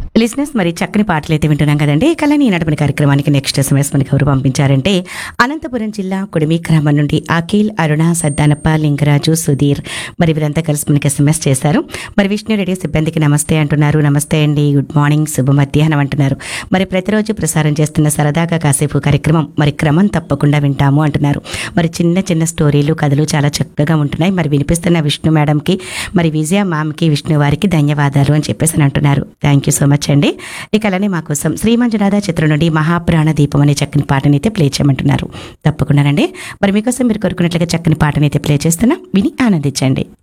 listeners మరి చక్కని పాటలు అయితే వింటున్నాం కదండి కళని నడపని కార్యక్రమానికి నెక్స్ట్ ఎస్ఎంఎస్ మనకి ఎవరు పంపించారంటే అనంతపురం జిల్లా కుడిమి గ్రామం నుండి అఖిల్ అరుణ సద్దానప్ప లింగరాజు సుధీర్ మరి వీరంతా కలిసి మనకి ఎస్ఎంఎస్ చేశారు మరి విష్ణు రెడ్డి సిబ్బందికి నమస్తే అంటున్నారు నమస్తే అండి గుడ్ మార్నింగ్ శుభ మధ్యాహ్నం అంటున్నారు మరి ప్రతిరోజు ప్రసారం చేస్తున్న సరదాగా కాసేపు కార్యక్రమం మరి క్రమం తప్పకుండా వింటాము అంటున్నారు మరి చిన్న చిన్న స్టోరీలు కథలు చాలా చక్కగా ఉంటున్నాయి మరి వినిపిస్తున్న విష్ణు మేడంకి మరి విజయ మ్యామ్కి విష్ణు వారికి ధన్యవాదాలు అని చెప్పేసి అని అంటున్నారు థ్యాంక్ యూ సో మచ్ అండి ఇక అలానే మా కోసం శ్రీమంజునాథ చిత్రం నుండి మహాప్రాణ దీపం అనే చక్కని పాటని అయితే ప్లే చేయమంటున్నారు తప్పకుండానండి మరి మీకోసం మీరు కోరుకున్నట్లుగా చక్కని పాటని అయితే ప్లే చేస్తున్నా విని ఆనందించండి